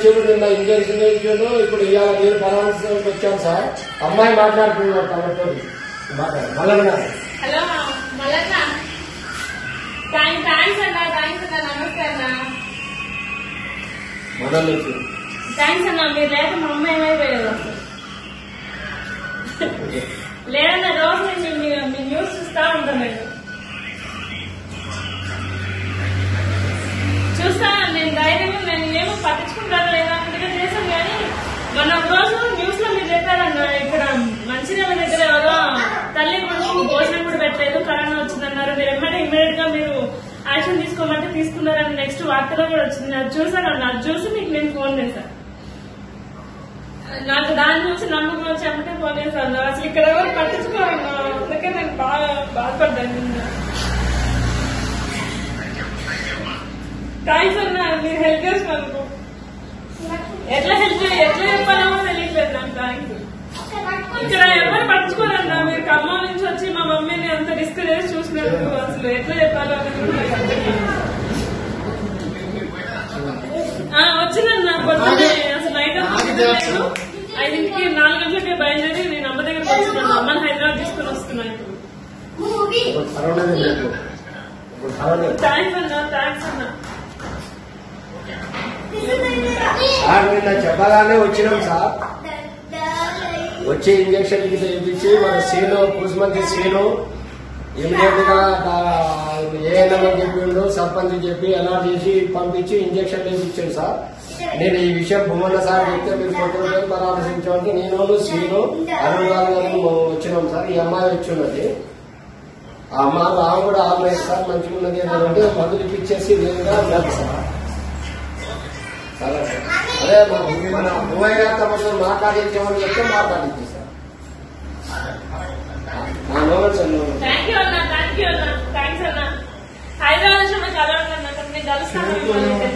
ఇచ్చాడు నిన్న ఇంజక్షన్ ఇచ్చాడు ఇప్పుడు ఇవాళ నేను పరామర్శకు వచ్చాను సార్ అమ్మాయి మాట్లాడుతున్నాడు తనతో మాట్లాడు మళ్ళీ హలో మల్లన్న థ్యాంక్ థ్యాంక్స్ అన్న థ్యాంక్స్ అన్న నమస్తే అన్న మొదలు నుంచి థ్యాంక్స్ అన్న మీరు లేక మా అమ్మ ఏమైపోయేది అసలు లేదన్న రోజు నేను మీ మీ న్యూస్ చూస్తా ఉంటాను నేను చూస్తా నేను ధైర్యంగా నేను ఏమో పట్టించుకుంటాను లేదా అన్నట్టుగా చేశాను కానీ మొన్న ఒక రోజు న్యూస్ లో మీరు చెప్పారన్న ఇక్కడ మంచిర్యాల దగ్గర ఎవరో తల్లి కొడుకు భోజనం కూడా పెట్టలేదు కరోనా వచ్చిందన్నారు మీరు ఎమ్మటే ఇమీడియట్ గా మీరు యాక్షన్ తీసుకోమంటే తీసుకున్నారని నెక్స్ట్ వార్తలో కూడా వచ్చింది అది చూసాను అన్న అది చూసి మీకు నేను ఫోన్ చేశాను నాకు దాన్ని చూసి నమ్మకం వచ్చి అమ్మటే ఫోన్ చేశాను అసలు ఇక్కడ ఎవరు పట్టించుకోరు అందుకే నేను బాగా బాధపడ్డాను నిన్న. థ్యాంక్స్ అన్న మీరు హెల్ప్ చేసినందుకు ఎట్లా హెల్ప్ ఎట్లా చెప్పాలో తెలియట్లేదు నాకు థ్యాంక్స్ ఇక్కడ ఎవరు పట్టించుకోరన్న మీరు ఖమ్మం నుంచి వచ్చి మా మమ్మీని అంత రిస్క్ చేసి చూసినందుకు అసలు ఎట్లా చెప్పాలో అనేది కూడా నాకు అర్థం కాదు. ఆ, వచ్చిందన్న పొద్దున్నే అసలు నైట్ అంతా నిద్రలేదు. ఐదింటికి నాలుగు గంటలకే బయలుదేరి నేను అమ్మ దగ్గరికి వచ్చినాను అమ్మని హైదరాబాద్ తీసుకుని వస్తున్నాను ఇప్పుడు ఇప్పుడు పర్వాలేదు మీకు ఇప్పుడు పర్వాలేదు థ్యాంక్స్ అన్న థ్యాంక్స్ అన్న సార్ నిన్న చెప్పగానే వచ్చినాం సార్ వచ్చి ఇంజక్షన్ ఇప్పించి మన సీను పురుషమంత్రి సీను ఇమీడియట్ గా ఏఎన్ఎం చెప్పిండు సర్పంచ్ చెప్పి ఎలా చేసి పంపించి ఇంజక్షన్ వేయించాడు సార్ నేను ఈ విషయం భూమన్న సార్ చెప్తే మీరు ఫోటోలు పరామర్శించమంటే నేను సీను అరుణ్ గారు గారు వచ్చినాం సార్ ఈ అమ్మాయి వచ్చి ఉన్నది ఆ అమ్మాయి ఆమె కూడా ఆమె సార్ మంచిగా ఉన్నది అని అంటే మందులు ఇప్పించేసి నేనుగా వెళ్ళాను సార్ సరే సార్. అదే మన- మన భూమయ్య గారు తమతో మాట్లాడించమని చెప్తే మాట్లాడించి సార్ నా నోవెల్ సార్ నోవెల్. థ్యాంక్ యూ అన్న థ్యాంక్ యూ అన్న థ్యాంక్స్ అన్న హైదరాబాద్ నుంచి మీకు కలవండి అన్న నేను కలుస్తాను మిమ్మల్ని